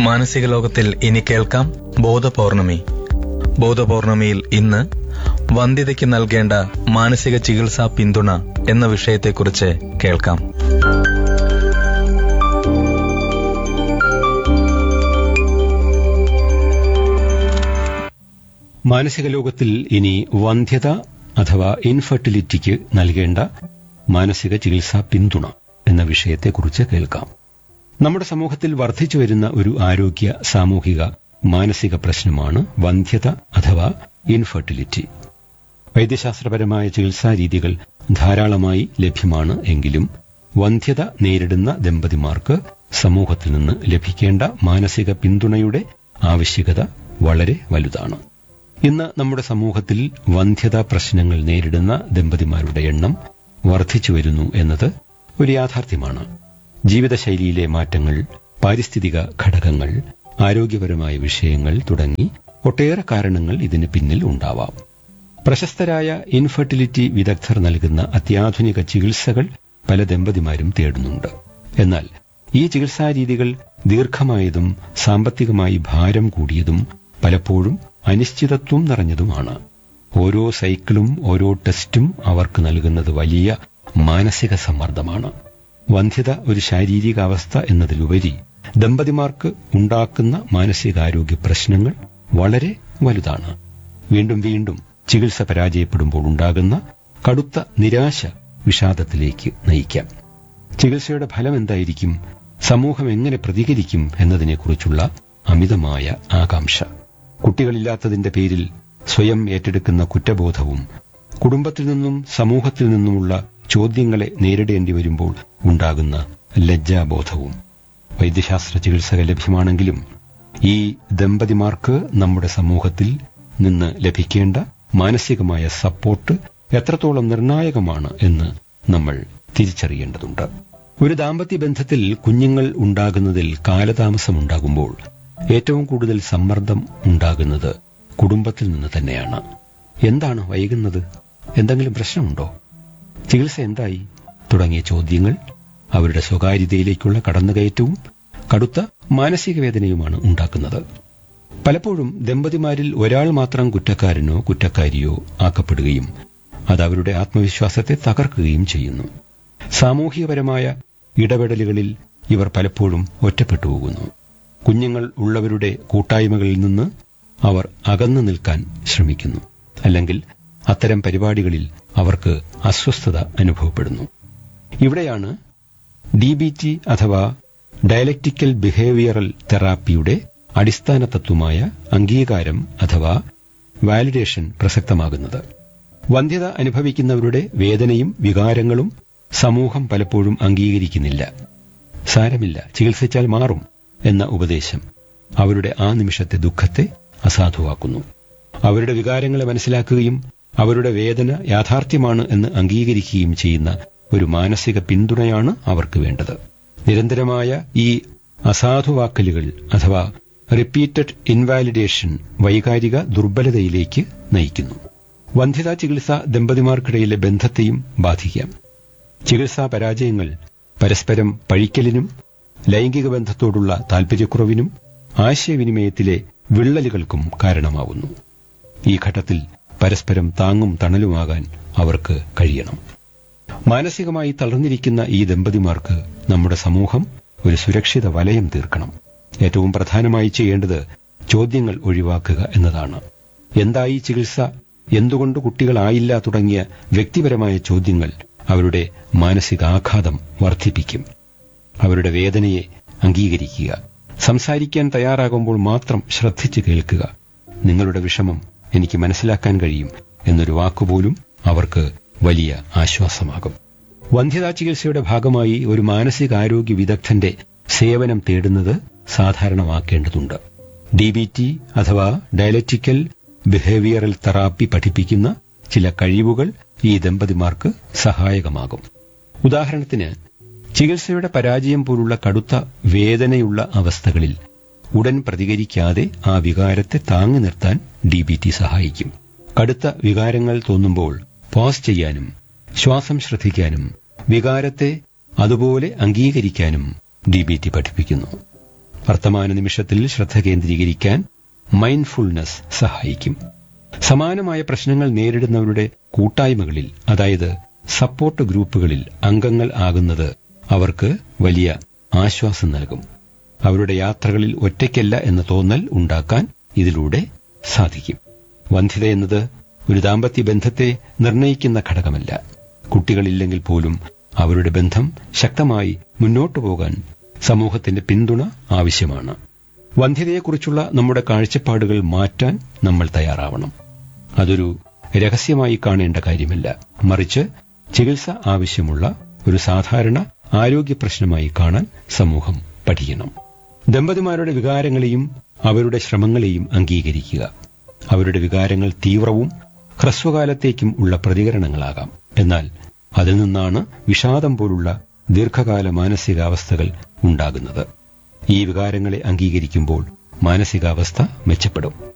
മാനസിക ലോകത്തിൽ ഇനി കേൾക്കാം ബോധപൗർണമി ബോധപൗർണമിയിൽ ഇന്ന് വന്ധ്യതയ്ക്ക് നൽകേണ്ട മാനസിക ചികിത്സാ പിന്തുണ എന്ന വിഷയത്തെക്കുറിച്ച് കേൾക്കാം മാനസിക ലോകത്തിൽ ഇനി വന്ധ്യത അഥവാ ഇൻഫെർട്ടിലിറ്റിക്ക് നൽകേണ്ട മാനസിക ചികിത്സാ പിന്തുണ എന്ന വിഷയത്തെക്കുറിച്ച് കേൾക്കാം നമ്മുടെ സമൂഹത്തിൽ വർദ്ധിച്ചു വരുന്ന ഒരു ആരോഗ്യ സാമൂഹിക മാനസിക പ്രശ്നമാണ് വന്ധ്യത അഥവാ ഇൻഫെർട്ടിലിറ്റി വൈദ്യശാസ്ത്രപരമായ ചികിത്സാ രീതികൾ ധാരാളമായി ലഭ്യമാണ് എങ്കിലും വന്ധ്യത നേരിടുന്ന ദമ്പതിമാർക്ക് സമൂഹത്തിൽ നിന്ന് ലഭിക്കേണ്ട മാനസിക പിന്തുണയുടെ ആവശ്യകത വളരെ വലുതാണ് ഇന്ന് നമ്മുടെ സമൂഹത്തിൽ വന്ധ്യതാ പ്രശ്നങ്ങൾ നേരിടുന്ന ദമ്പതിമാരുടെ എണ്ണം വർദ്ധിച്ചു വരുന്നു എന്നത് ഒരു യാഥാർത്ഥ്യമാണ് ജീവിതശൈലിയിലെ മാറ്റങ്ങൾ പാരിസ്ഥിതിക ഘടകങ്ങൾ ആരോഗ്യപരമായ വിഷയങ്ങൾ തുടങ്ങി ഒട്ടേറെ കാരണങ്ങൾ ഇതിന് പിന്നിൽ ഉണ്ടാവാം പ്രശസ്തരായ ഇൻഫെർട്ടിലിറ്റി വിദഗ്ധർ നൽകുന്ന അത്യാധുനിക ചികിത്സകൾ പല ദമ്പതിമാരും തേടുന്നുണ്ട് എന്നാൽ ഈ ചികിത്സാ രീതികൾ ദീർഘമായതും സാമ്പത്തികമായി ഭാരം കൂടിയതും പലപ്പോഴും അനിശ്ചിതത്വം നിറഞ്ഞതുമാണ് ഓരോ സൈക്കിളും ഓരോ ടെസ്റ്റും അവർക്ക് നൽകുന്നത് വലിയ മാനസിക സമ്മർദ്ദമാണ് വന്ധ്യത ഒരു ശാരീരികാവസ്ഥ എന്നതിലുപരി ദമ്പതിമാർക്ക് ഉണ്ടാക്കുന്ന മാനസികാരോഗ്യ പ്രശ്നങ്ങൾ വളരെ വലുതാണ് വീണ്ടും വീണ്ടും ചികിത്സ പരാജയപ്പെടുമ്പോൾ ഉണ്ടാകുന്ന കടുത്ത നിരാശ വിഷാദത്തിലേക്ക് നയിക്കാം ചികിത്സയുടെ ഫലം എന്തായിരിക്കും സമൂഹം എങ്ങനെ പ്രതികരിക്കും എന്നതിനെക്കുറിച്ചുള്ള അമിതമായ ആകാംക്ഷ കുട്ടികളില്ലാത്തതിന്റെ പേരിൽ സ്വയം ഏറ്റെടുക്കുന്ന കുറ്റബോധവും കുടുംബത്തിൽ നിന്നും സമൂഹത്തിൽ നിന്നുമുള്ള ചോദ്യങ്ങളെ നേരിടേണ്ടി വരുമ്പോൾ ഉണ്ടാകുന്ന ലജ്ജാബോധവും വൈദ്യശാസ്ത്ര ചികിത്സകൾ ലഭ്യമാണെങ്കിലും ഈ ദമ്പതിമാർക്ക് നമ്മുടെ സമൂഹത്തിൽ നിന്ന് ലഭിക്കേണ്ട മാനസികമായ സപ്പോർട്ട് എത്രത്തോളം നിർണായകമാണ് എന്ന് നമ്മൾ തിരിച്ചറിയേണ്ടതുണ്ട് ഒരു ദാമ്പത്യ ബന്ധത്തിൽ കുഞ്ഞുങ്ങൾ ഉണ്ടാകുന്നതിൽ കാലതാമസമുണ്ടാകുമ്പോൾ ഏറ്റവും കൂടുതൽ സമ്മർദ്ദം ഉണ്ടാകുന്നത് കുടുംബത്തിൽ നിന്ന് തന്നെയാണ് എന്താണ് വൈകുന്നത് എന്തെങ്കിലും പ്രശ്നമുണ്ടോ ചികിത്സ എന്തായി തുടങ്ങിയ ചോദ്യങ്ങൾ അവരുടെ സ്വകാര്യതയിലേക്കുള്ള കടന്നുകയറ്റവും കടുത്ത മാനസിക വേദനയുമാണ് ഉണ്ടാക്കുന്നത് പലപ്പോഴും ദമ്പതിമാരിൽ ഒരാൾ മാത്രം കുറ്റക്കാരനോ കുറ്റക്കാരിയോ ആക്കപ്പെടുകയും അത് അവരുടെ ആത്മവിശ്വാസത്തെ തകർക്കുകയും ചെയ്യുന്നു സാമൂഹികപരമായ ഇടപെടലുകളിൽ ഇവർ പലപ്പോഴും ഒറ്റപ്പെട്ടു പോകുന്നു കുഞ്ഞുങ്ങൾ ഉള്ളവരുടെ കൂട്ടായ്മകളിൽ നിന്ന് അവർ അകന്നു നിൽക്കാൻ ശ്രമിക്കുന്നു അല്ലെങ്കിൽ അത്തരം പരിപാടികളിൽ അവർക്ക് അസ്വസ്ഥത അനുഭവപ്പെടുന്നു ഇവിടെയാണ് ഡി ബി ടി അഥവാ ഡയലക്റ്റിക്കൽ ബിഹേവിയറൽ തെറാപ്പിയുടെ അടിസ്ഥാന തത്വമായ അംഗീകാരം അഥവാ വാലിഡേഷൻ പ്രസക്തമാകുന്നത് വന്ധ്യത അനുഭവിക്കുന്നവരുടെ വേദനയും വികാരങ്ങളും സമൂഹം പലപ്പോഴും അംഗീകരിക്കുന്നില്ല സാരമില്ല ചികിത്സിച്ചാൽ മാറും എന്ന ഉപദേശം അവരുടെ ആ നിമിഷത്തെ ദുഃഖത്തെ അസാധുവാക്കുന്നു അവരുടെ വികാരങ്ങളെ മനസ്സിലാക്കുകയും അവരുടെ വേദന യാഥാർത്ഥ്യമാണ് എന്ന് അംഗീകരിക്കുകയും ചെയ്യുന്ന ഒരു മാനസിക പിന്തുണയാണ് അവർക്ക് വേണ്ടത് നിരന്തരമായ ഈ അസാധുവാക്കലുകൾ അഥവാ റിപ്പീറ്റഡ് ഇൻവാലിഡേഷൻ വൈകാരിക ദുർബലതയിലേക്ക് നയിക്കുന്നു വന്ധ്യതാ ചികിത്സ ദമ്പതിമാർക്കിടയിലെ ബന്ധത്തെയും ബാധിക്കാം ചികിത്സാ പരാജയങ്ങൾ പരസ്പരം പഴിക്കലിനും ലൈംഗിക ബന്ധത്തോടുള്ള താൽപര്യക്കുറവിനും ആശയവിനിമയത്തിലെ വിള്ളലുകൾക്കും കാരണമാവുന്നു ഈ ഘട്ടത്തിൽ പരസ്പരം താങ്ങും തണലുമാകാൻ അവർക്ക് കഴിയണം മാനസികമായി തളർന്നിരിക്കുന്ന ഈ ദമ്പതിമാർക്ക് നമ്മുടെ സമൂഹം ഒരു സുരക്ഷിത വലയം തീർക്കണം ഏറ്റവും പ്രധാനമായി ചെയ്യേണ്ടത് ചോദ്യങ്ങൾ ഒഴിവാക്കുക എന്നതാണ് എന്തായി ചികിത്സ എന്തുകൊണ്ട് കുട്ടികളായില്ല തുടങ്ങിയ വ്യക്തിപരമായ ചോദ്യങ്ങൾ അവരുടെ മാനസികാഘാതം വർദ്ധിപ്പിക്കും അവരുടെ വേദനയെ അംഗീകരിക്കുക സംസാരിക്കാൻ തയ്യാറാകുമ്പോൾ മാത്രം ശ്രദ്ധിച്ചു കേൾക്കുക നിങ്ങളുടെ വിഷമം എനിക്ക് മനസ്സിലാക്കാൻ കഴിയും എന്നൊരു വാക്കുപോലും അവർക്ക് വലിയ ആശ്വാസമാകും വന്ധ്യതാ ചികിത്സയുടെ ഭാഗമായി ഒരു മാനസികാരോഗ്യ വിദഗ്ധന്റെ സേവനം തേടുന്നത് സാധാരണമാക്കേണ്ടതുണ്ട് ഡി ബി ടി അഥവാ ഡയലറ്റിക്കൽ ബിഹേവിയറൽ തെറാപ്പി പഠിപ്പിക്കുന്ന ചില കഴിവുകൾ ഈ ദമ്പതിമാർക്ക് സഹായകമാകും ഉദാഹരണത്തിന് ചികിത്സയുടെ പരാജയം പോലുള്ള കടുത്ത വേദനയുള്ള അവസ്ഥകളിൽ ഉടൻ പ്രതികരിക്കാതെ ആ വികാരത്തെ താങ്ങി നിർത്താൻ ഡി ബി ടി സഹായിക്കും കടുത്ത വികാരങ്ങൾ തോന്നുമ്പോൾ പോസ് ചെയ്യാനും ശ്വാസം ശ്രദ്ധിക്കാനും വികാരത്തെ അതുപോലെ അംഗീകരിക്കാനും ഡി ബി ടി പഠിപ്പിക്കുന്നു വർത്തമാന നിമിഷത്തിൽ ശ്രദ്ധ കേന്ദ്രീകരിക്കാൻ മൈൻഡ്ഫുൾനെസ് സഹായിക്കും സമാനമായ പ്രശ്നങ്ങൾ നേരിടുന്നവരുടെ കൂട്ടായ്മകളിൽ അതായത് സപ്പോർട്ട് ഗ്രൂപ്പുകളിൽ അംഗങ്ങൾ ആകുന്നത് അവർക്ക് വലിയ ആശ്വാസം നൽകും അവരുടെ യാത്രകളിൽ ഒറ്റയ്ക്കല്ല എന്ന തോന്നൽ ഉണ്ടാക്കാൻ ഇതിലൂടെ സാധിക്കും വന്ധ്യത എന്നത് ഒരു ദാമ്പത്യ ബന്ധത്തെ നിർണയിക്കുന്ന ഘടകമല്ല കുട്ടികളില്ലെങ്കിൽ പോലും അവരുടെ ബന്ധം ശക്തമായി മുന്നോട്ടു പോകാൻ സമൂഹത്തിന്റെ പിന്തുണ ആവശ്യമാണ് വന്ധ്യതയെക്കുറിച്ചുള്ള നമ്മുടെ കാഴ്ചപ്പാടുകൾ മാറ്റാൻ നമ്മൾ തയ്യാറാവണം അതൊരു രഹസ്യമായി കാണേണ്ട കാര്യമല്ല മറിച്ച് ചികിത്സ ആവശ്യമുള്ള ഒരു സാധാരണ ആരോഗ്യ പ്രശ്നമായി കാണാൻ സമൂഹം പഠിക്കണം ദമ്പതിമാരുടെ വികാരങ്ങളെയും അവരുടെ ശ്രമങ്ങളെയും അംഗീകരിക്കുക അവരുടെ വികാരങ്ങൾ തീവ്രവും ഹ്രസ്വകാലത്തേക്കും ഉള്ള പ്രതികരണങ്ങളാകാം എന്നാൽ അതിൽ നിന്നാണ് വിഷാദം പോലുള്ള ദീർഘകാല മാനസികാവസ്ഥകൾ ഉണ്ടാകുന്നത് ഈ വികാരങ്ങളെ അംഗീകരിക്കുമ്പോൾ മാനസികാവസ്ഥ മെച്ചപ്പെടും